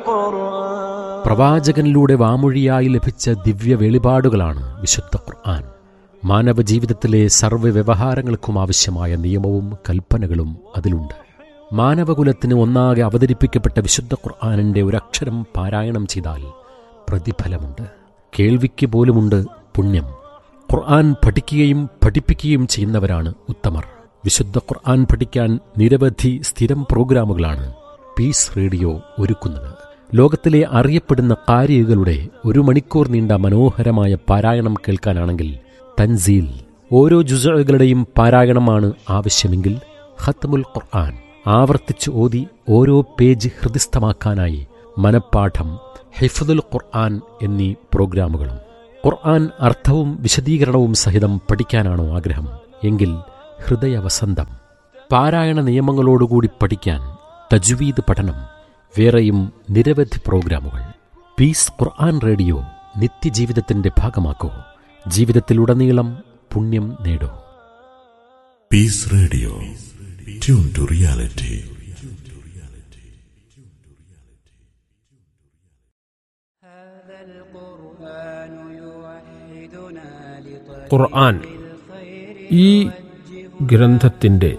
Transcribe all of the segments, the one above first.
പ്രവാചകനിലൂടെ വാമൊഴിയായി ലഭിച്ച ദിവ്യ വെളിപാടുകളാണ് വിശുദ്ധ ഖുർആൻ മാനവ ജീവിതത്തിലെ സർവ്വ വ്യവഹാരങ്ങൾക്കും ആവശ്യമായ നിയമവും കൽപ്പനകളും അതിലുണ്ട് മാനവകുലത്തിന് ഒന്നാകെ അവതരിപ്പിക്കപ്പെട്ട വിശുദ്ധ ഖുർആാനിൻ്റെ ഒരക്ഷരം പാരായണം ചെയ്താൽ പ്രതിഫലമുണ്ട് കേൾവിക്ക് പോലുമുണ്ട് പുണ്യം ഖുർആൻ പഠിക്കുകയും പഠിപ്പിക്കുകയും ചെയ്യുന്നവരാണ് ഉത്തമർ വിശുദ്ധ ഖുർആൻ പഠിക്കാൻ നിരവധി സ്ഥിരം പ്രോഗ്രാമുകളാണ് പീസ് റേഡിയോ ഒരുക്കുന്നത് ലോകത്തിലെ അറിയപ്പെടുന്ന കാരികളുടെ ഒരു മണിക്കൂർ നീണ്ട മനോഹരമായ പാരായണം കേൾക്കാനാണെങ്കിൽ തൻസീൽ ഓരോ ജുസകളുടെയും പാരായണമാണ് ആവശ്യമെങ്കിൽ ഖത്മുൽ ഖുർആൻ ആവർത്തിച്ച് ഓതി ഓരോ പേജ് ഹൃദിസ്ഥമാക്കാനായി മനപ്പാഠം ഹിഫ്ദുൽ ഖുർആൻ എന്നീ പ്രോഗ്രാമുകളും ഖുർആൻ അർത്ഥവും വിശദീകരണവും സഹിതം പഠിക്കാനാണോ ആഗ്രഹം എങ്കിൽ ഹൃദയവസന്തം പാരായണ നിയമങ്ങളോടുകൂടി പഠിക്കാൻ തജ്വീദ് പഠനം വേറെയും നിരവധി പ്രോഗ്രാമുകൾ പീസ് ഖുർആൻ റേഡിയോ നിത്യജീവിതത്തിന്റെ ഭാഗമാക്കൂ ജീവിതത്തിലുടനീളം പുണ്യം നേടൂ Peace Radio tune to reality ഖുർആൻ ഈ ഗ്രന്ഥത്തിൻ്റെ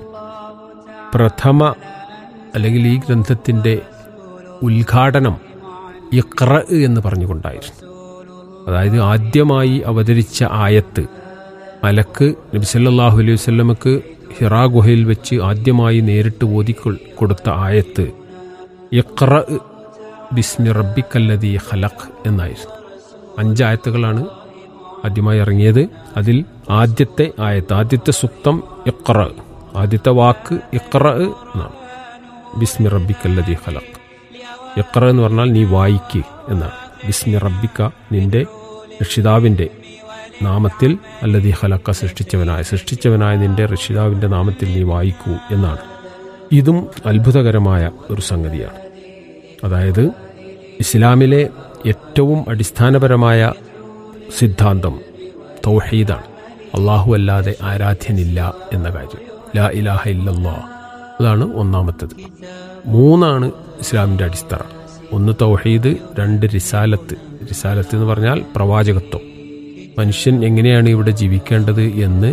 പ്രഥമ അല്ലെങ്കിൽ ഈ ഗ്രന്ഥത്തിൻ്റെ ഉദ്ഘാടനം ഇഖ്ര എന്ന് പറഞ്ഞുകൊണ്ടായിരുന്നു അതായത് ആദ്യമായി അവതരിച്ച ആയത്ത് മലക്ക് നബി സല്ലല്ലാഹു അലൈഹി വസല്ലമക്ക് ഹിറാ ഗുഹയിൽ വെച്ച് ആദ്യമായി നേരിട്ട് ഓതി കൊ- കൊടുത്ത ആയത്ത് ഇഖ്ര ബിസ്മി റബ്ബിക്കല്ലതി ഖലഖ് എന്നായിരുന്നു അഞ്ചായത്തുകളാണ് ആദ്യമായി ഇറങ്ങിയത് അതിൽ ആദ്യത്തെ ആയത്ത് ആദ്യത്തെ സുക്തം ഇഖ്ര ആദ്യത്തെ വാക്ക് ഇഖ്ര എന്നാണ് ബിസ്മി റബ്ബിക്കല്ലതി ഖലഖ് ഇഖ്ര എന്ന് പറഞ്ഞാൽ നീ വായിക്ക് എന്നാണ് ബിസ്മി റബ്ബിക്ക നിന്റെ രക്ഷിതാവിൻ്റെ നാമത്തിൽ അല്ലതി ഖലക്ക സൃഷ്ടിച്ചവനായ സൃഷ്ടിച്ചവനായ നിന്റെ രക്ഷിതാവിൻ്റെ നാമത്തിൽ നീ വായിക്കൂ എന്നാണ് ഇതും അത്ഭുതകരമായ ഒരു സംഗതിയാണ് അതായത് ഇസ്ലാമിലെ ഏറ്റവും അടിസ്ഥാനപരമായ സിദ്ധാന്തം തൗഹീദാണ് അള്ളാഹു അല്ലാതെ ആരാധ്യനില്ല എന്ന കാര്യം ലാ ഇലാഹ ഇല്ലല്ലാ അതാണ് ഒന്നാമത്തത് മൂന്നാണ് ഇസ്ലാമിൻ്റെ അടിസ്ഥാനം ഒന്ന് തൗഹീദ് രണ്ട് റിസാലത്ത് റിസാലത്ത് എന്ന് പറഞ്ഞാൽ പ്രവാചകത്വം മനുഷ്യൻ എങ്ങനെയാണ് ഇവിടെ ജീവിക്കേണ്ടത് എന്ന്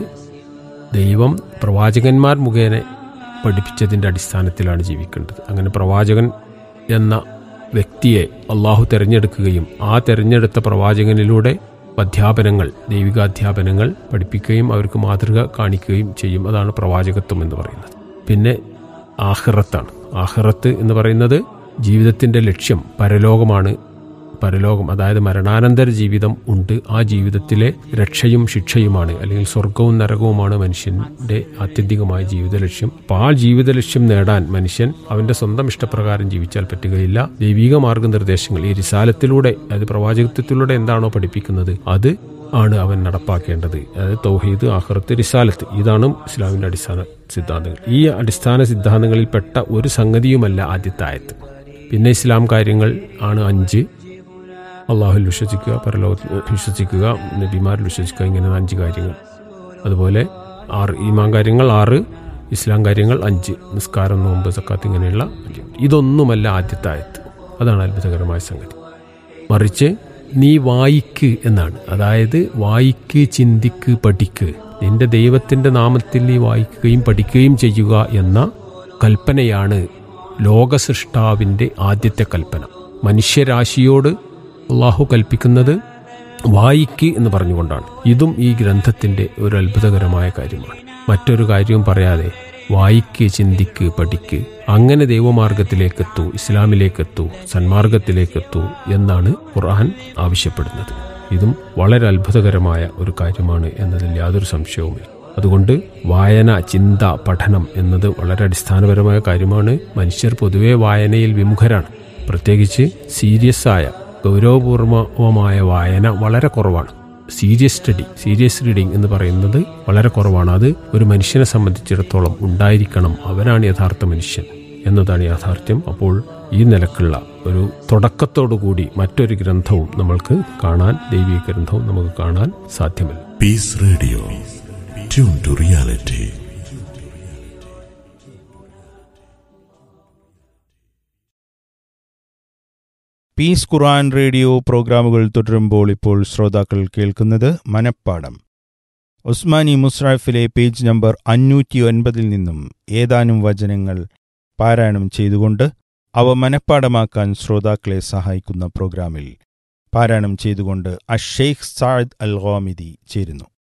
ദൈവം പ്രവാചകന്മാർ മുഖേന പഠിപ്പിച്ചതിൻ്റെ അടിസ്ഥാനത്തിലാണ് ജീവിക്കേണ്ടത് അങ്ങനെ പ്രവാചകൻ എന്ന വ്യക്തിയെ അള്ളാഹു തിരഞ്ഞെടുക്കുകയും ആ തിരഞ്ഞെടുത്ത പ്രവാചകനിലൂടെ അധ്യാപനങ്ങൾ ദൈവികാധ്യാപനങ്ങൾ പഠിപ്പിക്കുകയും അവർക്ക് മാതൃക കാണിക്കുകയും ചെയ്യും അതാണ് പ്രവാചകത്വം എന്ന് പറയുന്നത് പിന്നെ ആഹ്റത്താണ് ആഹ്റത്ത് എന്ന് പറയുന്നത് ജീവിതത്തിന്റെ ലക്ഷ്യം പരലോകമാണ് പരലോകം അതായത് മരണാനന്തര ജീവിതം ഉണ്ട് ആ ജീവിതത്തിലെ രക്ഷയും ശിക്ഷയുമാണ് അല്ലെങ്കിൽ സ്വർഗവും നരകവുമാണ് മനുഷ്യന്റെ ആത്യന്തികമായ ജീവിത ലക്ഷ്യം അപ്പൊ ആ ജീവിത ലക്ഷ്യം നേടാൻ മനുഷ്യൻ അവന്റെ സ്വന്തം ഇഷ്ടപ്രകാരം ജീവിച്ചാൽ പറ്റുകയില്ല ദൈവിക മാർഗനിർദ്ദേശങ്ങൾ ഈ റിസാലത്തിലൂടെ അതായത് പ്രവാചകത്വത്തിലൂടെ എന്താണോ പഠിപ്പിക്കുന്നത് അത് ആണ് അവൻ നടപ്പാക്കേണ്ടത് അതായത് തൗഹീദ് ആഹ്റത്ത് റിസാലത്ത് ഇതാണ് ഇസ്ലാമിന്റെ അടിസ്ഥാന സിദ്ധാന്തങ്ങൾ ഈ അടിസ്ഥാന സിദ്ധാന്തങ്ങളിൽ പെട്ട ഒരു സംഗതിയുമല്ല ആദ്യത്തെ ആയത്ത് പിന്നെ ഇസ്ലാം കാര്യങ്ങൾ ആണ് അഞ്ച് അള്ളാഹുൽ വിശ്വസിക്കുക പരലോകത്തിൽ വിശ്വസിക്കുക നബിമാരിൽ വിശ്വസിക്കുക ഇങ്ങനെ അഞ്ച് കാര്യങ്ങൾ അതുപോലെ ആറ് ഈമാൻ കാര്യങ്ങൾ ആറ് ഇസ്ലാം കാര്യങ്ങൾ അഞ്ച് നിസ്കാരം നോമ്പ് സക്കാത്ത് ഇങ്ങനെയുള്ള അഞ്ച് ഇതൊന്നുമല്ല ആദ്യത്തെ ആയത്ത് അതാണ് അത്ഭുതകരമായ സംഗതി മറിച്ച് നീ വായിക്ക് എന്നാണ് അതായത് വായിക്ക് ചിന്തിക്ക് പഠിക്ക് നിന്റെ ദൈവത്തിന്റെ നാമത്തിൽ നീ വായിക്കുകയും പഠിക്കുകയും ചെയ്യുക എന്ന കൽപ്പനയാണ് ലോകസൃഷ്ടാവിന്റെ ആദ്യത്തെ കൽപ്പന മനുഷ്യരാശിയോട് അള്ളാഹു കൽപ്പിക്കുന്നത് വായിക്ക് എന്ന് പറഞ്ഞുകൊണ്ടാണ് ഇതും ഈ ഗ്രന്ഥത്തിന്റെ ഒരു അത്ഭുതകരമായ കാര്യമാണ് മറ്റൊരു കാര്യവും പറയാതെ വായിക്ക് ചിന്തിക്ക് പഠിക്ക് അങ്ങനെ ദൈവമാർഗത്തിലേക്കെത്തൂ ഇസ്ലാമിലേക്കെത്തൂ സന്മാർഗത്തിലേക്കെത്തൂ എന്നാണ് ഖുർആൻ ആവശ്യപ്പെടുന്നത് ഇതും വളരെ അത്ഭുതകരമായ ഒരു കാര്യമാണ് എന്നതിൽ യാതൊരു സംശയവുമില്ല അതുകൊണ്ട് വായന ചിന്ത പഠനം എന്നത് വളരെ അടിസ്ഥാനപരമായ കാര്യമാണ് മനുഷ്യർ പൊതുവെ വായനയിൽ വിമുഖരാണ് പ്രത്യേകിച്ച് സീരിയസ് ആയ ഗൗരവപൂർവമായ വായന വളരെ കുറവാണ് സീരിയസ് സ്റ്റഡി സീരിയസ് റീഡിംഗ് എന്ന് പറയുന്നത് വളരെ കുറവാണ് അത് ഒരു മനുഷ്യനെ സംബന്ധിച്ചിടത്തോളം ഉണ്ടായിരിക്കണം അവനാണ് യഥാർത്ഥ മനുഷ്യൻ എന്നതാണ് യാഥാർത്ഥ്യം അപ്പോൾ ഈ നിലക്കുള്ള ഒരു തുടക്കത്തോടുകൂടി മറ്റൊരു ഗ്രന്ഥവും നമ്മൾക്ക് കാണാൻ ദൈവിക ഗ്രന്ഥവും നമുക്ക് കാണാൻ സാധ്യമല്ല Peace Radio tune to reality peace ഖുർആൻ റേഡിയോ പ്രോഗ്രാമുകൾ തുടരുമ്പോൾ ഇപ്പോൾ ശ്രോതാക്കൾ കേൾക്കുന്നത് മനപ്പാടം ഉസ്മാനി മുസ്രാഫിലെ പേജ് നമ്പർ അഞ്ഞൂറ്റി ഒൻപതിൽ നിന്നും ഏതാനും വചനങ്ങൾ പാരായണം ചെയ്തുകൊണ്ട് അവ മനപ്പാടമാക്കാൻ ശ്രോതാക്കളെ സഹായിക്കുന്ന പ്രോഗ്രാമിൽ പാരായണം ചെയ്തുകൊണ്ട് അഷെയ്ഖ് സാദ് അൽ ഗോമിദി ചേരുന്നു